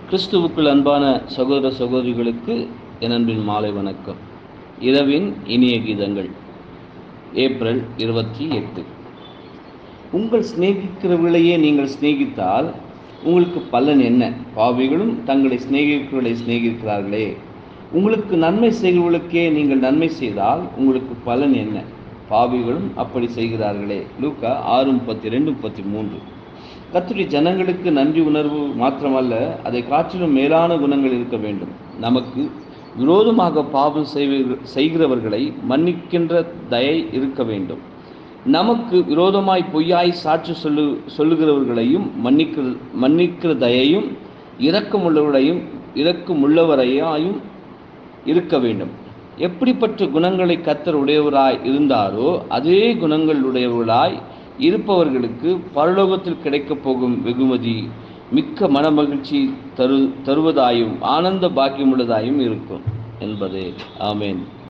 கிறிஸ்துவுக்குள் அன்பான சகோதர சகோதரிகளுக்கு என் அன்பின் மாலை வணக்கம் இரவின் இனிய கீதங்கள் ஏப்ரல் இருபத்தி எட்டு உங்கள் சிநேகிக்கிறவர்களையே நீங்கள் சிநேகித்தால் உங்களுக்கு பலன் என்ன பாவிகளும் தங்களை சிநேகிக்கிறவர்களை சிநேகிக்கிறார்களே உங்களுக்கு நன்மை செய்கிறவர்களுக்கே நீங்கள் நன்மை செய்தால் உங்களுக்கு பலன் என்ன பாவிகளும் அப்படி செய்கிறார்களே லூக்கா ஆறு முப்பத்தி ரெண்டு முப்பத்தி மூன்று கத்துரி ஜனங்களுக்கு நன்றி உணர்வு மாத்திரமல்ல அதை காற்றிலும் மேலான குணங்கள் இருக்க வேண்டும் நமக்கு விரோதமாக பாவம் செய்கிறவர்களை மன்னிக்கின்ற தயை இருக்க வேண்டும் நமக்கு விரோதமாய் பொய்யாய் சாட்சி சொல்லு சொல்லுகிறவர்களையும் மன்னிக்கிற மன்னிக்கிற தயையும் இரக்கமுள்ளவர்களையும் இரக்கமுள்ளவரையாயும் இருக்க வேண்டும் எப்படிப்பட்ட குணங்களை கத்தர் உடையவராய் இருந்தாரோ அதே குணங்கள் உடையவர்களாய் இருப்பவர்களுக்கு பரலோகத்தில் கிடைக்கப் போகும் வெகுமதி மிக்க மனமகிழ்ச்சி தரு தருவதாயும் ஆனந்த பாக்கியமுள்ளதாயும் இருக்கும் என்பதே ஆமேன்